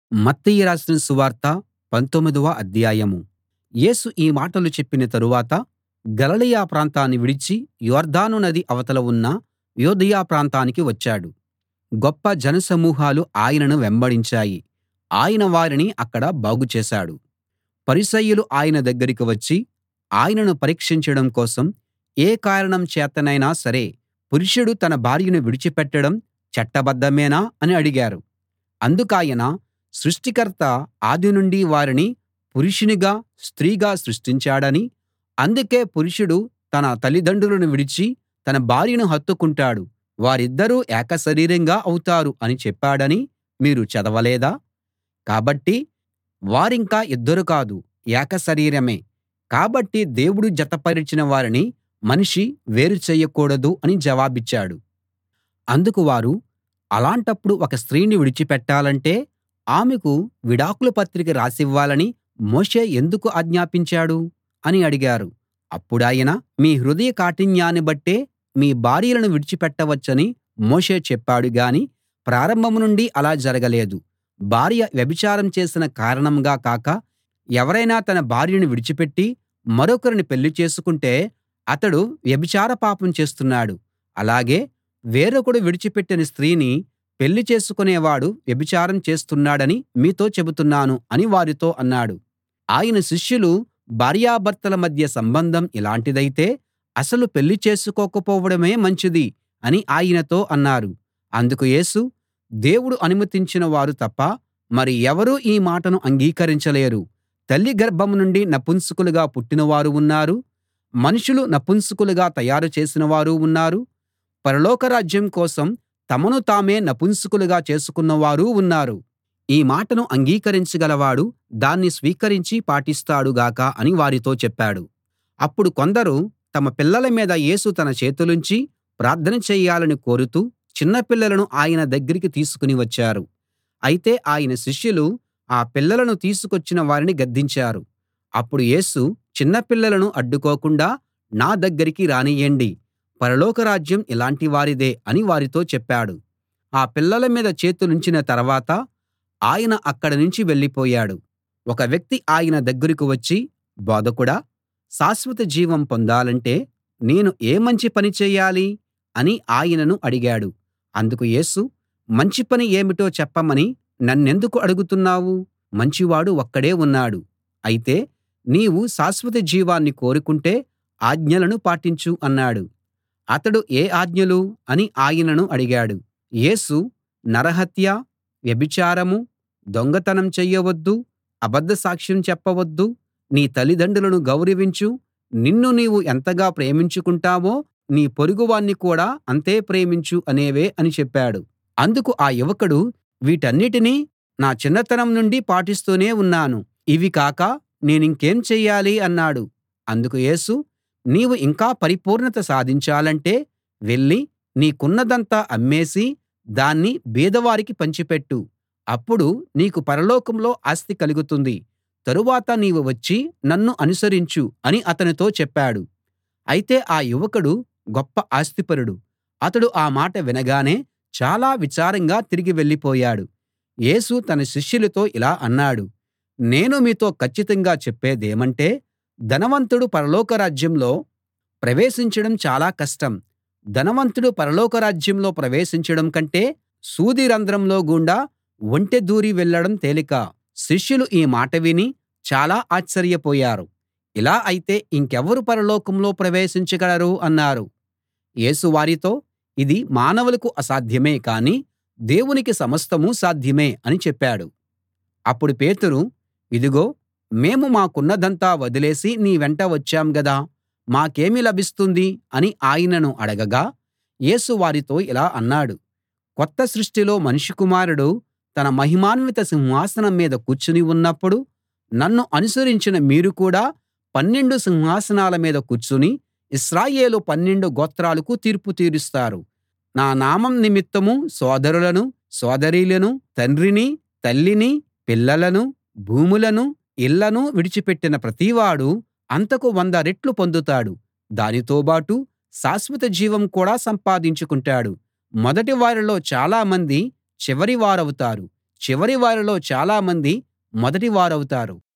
మత్తయి రాసిన సువార్త పంతొమ్మిదవ అధ్యాయం యేసు ఈ మాటలు చెప్పిన తరువాత గలిలయ ప్రాంతాన్ని విడిచి యొర్దాను నది అవతల ఉన్న యూదయ ప్రాంతానికి వచ్చాడు గొప్ప జనసమూహాలు ఆయనను వెంబడించాయి ఆయన వారిని అక్కడ బాగు చేశాడు పరిసయ్యులు ఆయన దగ్గరికి వచ్చి ఆయనను పరీక్షించడం కోసం ఏ కారణం చేతనైనా సరే పురుషుడు తన భార్యను విడిచిపెట్టడం చట్టబద్ధమేనా అని అడిగారు అందుకాయన సృష్టికర్త ఆది నుండి వారిని పురుషునిగా స్త్రీగా సృష్టించాడనీ అందుకే పురుషుడు తన తల్లిదండ్రులను విడిచి తన భార్యను హత్తుకుంటాడు వారిద్దరూ ఏక శరీరంగా అవుతారు అని చెప్పాడని మీరు చదవలేదా కాబట్టి వారింక ఇద్దరు కాదు ఏక శరీరమే కాబట్టి దేవుడు జతపరచిన వారిని మనిషి వేరు చేయకూడదు అని జవాబిచ్చాడు అందుకు వారు అలాంటప్పుడు ఒక స్త్రీని విడిచిపెట్టాలంటే ఆమెకు విడాకుల పత్రిక రాసివ్వాలని మోషే ఎందుకు ఆజ్ఞాపించాడు అని అడిగారు అప్పుడాయన మీ హృదయ కాఠిన్యాన్ని బట్టే మీ భార్యలను విడిచిపెట్టవచ్చని మోషే చెప్పాడు గాని ప్రారంభం నుండి అలా జరగలేదు భార్య వ్యభిచారం చేసిన కారణంగా కాక ఎవరైనా తన భార్యను విడిచిపెట్టి మరొకరిని పెళ్లి చేసుకుంటే అతడు వ్యభిచార పాపం చేస్తున్నాడు అలాగే వేరొకడు విడిచిపెట్టిన స్త్రీని పెళ్లి చేసుకునేవాడు వ్యభిచారం చేస్తున్నాడని మీతో చెబుతున్నాను అని వారితో అన్నాడు ఆయన శిష్యులు భార్యాభర్తల మధ్య సంబంధం ఇలాంటిదైతే అసలు పెళ్లి చేసుకోకపోవడమే మంచిది అని ఆయనతో అన్నారు అందుకు యేసు దేవుడు అనుమతించిన వారు తప్ప మరి ఎవరూ ఈ మాటను అంగీకరించలేరు తల్లి గర్భం నుండి నపుంసకులుగా పుట్టినవారు ఉన్నారు మనుషులు నపుంసకులుగా తయారు చేసిన వారు ఉన్నారు పరలోక రాజ్యం కోసం తమను తామే నపుంసకులుగా చేసుకున్నవారూ ఉన్నారు ఈ మాటను అంగీకరించగలవాడు దాన్ని స్వీకరించి పాటిస్తాడు గాక అని వారితో చెప్పాడు అప్పుడు కొందరు తమ పిల్లల మీద యేసు తన చేతులుంచి ప్రార్థన చెయ్యాలని కోరుతూ చిన్న పిల్లలను ఆయన దగ్గరికి తీసుకుని వచ్చారు అయితే ఆయన శిష్యులు ఆ పిల్లలను తీసుకొచ్చిన వారిని గద్దించారు అప్పుడు యేసు చిన్న పిల్లలను అడ్డుకోకుండా నా దగ్గరికి రానియ్యండి పరలోక రాజ్యం ఇలాంటి వారిదే అని వారితో చెప్పాడు ఆ పిల్లల మీద చేతులుంచిన తర్వాత ఆయన అక్కడి నుంచి వెళ్ళిపోయాడు ఒక వ్యక్తి ఆయన దగ్గరకు వచ్చి బోధకుడా శాశ్వత జీవం పొందాలంటే నేను ఏ మంచి పని చేయాలి అని ఆయనను అడిగాడు అందుకు యేసు మంచి పని ఏమిటో చెప్పమని నన్నెందుకు అడుగుతున్నావు మంచివాడు ఒక్కడే ఉన్నాడు అయితే నీవు శాశ్వత జీవాన్ని కోరుకుంటే ఆజ్ఞలను పాటించు అన్నాడు అతడు ఏ ఆజ్ఞలు అని ఆయనను అడిగాడు యేసు నరహత్య వ్యభిచారం దొంగతనం చెయ్యవద్దు అబద్ధ సాక్ష్యం చెప్పవద్దు నీ తల్లిదండ్రులను గౌరవించు నిన్ను నీవు ఎంతగా ప్రేమించుకుంటావో నీ పొరుగువాణ్ణి కూడా అంతే ప్రేమించు అనేవే అని చెప్పాడు అందుకు ఆ యువకుడు వీటన్నిటినీ నా చిన్నతనం నుండి పాటిస్తూనే ఉన్నాను ఇవి కాక నేనింకేం చెయ్యాలి అన్నాడు అందుకు యేసు నీవు ఇంకా పరిపూర్ణత సాధించాలంటే వెళ్ళి నీకున్నదంతా అమ్మేసి దాన్ని బీదవారికి పంచిపెట్టు అప్పుడు నీకు పరలోకంలో ఆస్తి కలుగుతుంది తరువాత నీవు వచ్చి నన్ను అనుసరించు అని అతనితో చెప్పాడు అయితే ఆ యువకుడు గొప్ప ఆస్తిపరుడు అతడు ఆ మాట వినగానే చాలా విచారంగా తిరిగి వెళ్ళిపోయాడు యేసు తన శిష్యులతో ఇలా అన్నాడు నేను మీతో కచ్చితంగా చెప్పేదేమంటే ధనవంతుడు పరలోక రాజ్యంలో ప్రవేశించడం చాలా కష్టం ధనవంతుడు పరలోక రాజ్యంలో ప్రవేశించడం కంటే సూది రంధ్రంలో గుండా ఒంటె దూరి వెళ్ళడం తేలిక శిష్యులు ఈ మాట విని చాలా ఆశ్చర్యపోయారు ఇలా అయితే ఇంకెవరు పరలోకంలో ప్రవేశించగలరు అన్నారు యేసు వారితో ఇది మానవులకు అసాధ్యమే కానీ దేవునికి సమస్తమూ సాధ్యమే అని చెప్పాడు అప్పుడు పేతురు ఇదిగో మేము మాకున్నదంతా వదిలేసి నీ వెంట వచ్చాం గదా మాకేమి లభిస్తుంది అని ఆయనను అడగగా యేసు వారితో ఇలా అన్నాడు కొత్త సృష్టిలో మనుష్య కుమారుడు తన మహిమాన్విత సింహాసనం మీద కూర్చుని ఉన్నప్పుడు నన్ను అనుసరించిన మీరు కూడా పన్నెండు సింహాసనాల మీద కూర్చుని ఇశ్రాయేలు పన్నెండు గోత్రాలకు తీర్పు తీరుస్తారు నా నామం నిమిత్తం సోదరులను సోదరీలను తండ్రిని తల్లిని పిల్లలను భూములను ఇళ్ళను విడిచిపెట్టిన ప్రతివాడు అంతకు వంద రెట్లు పొందుతాడు దానితోబాటు శాశ్వత జీవం కూడా సంపాదించుకుంటాడు మొదటి వారిలో చాలామంది చివరి వారవుతారు చివరి వారిలో చాలామంది మొదటి వారవుతారు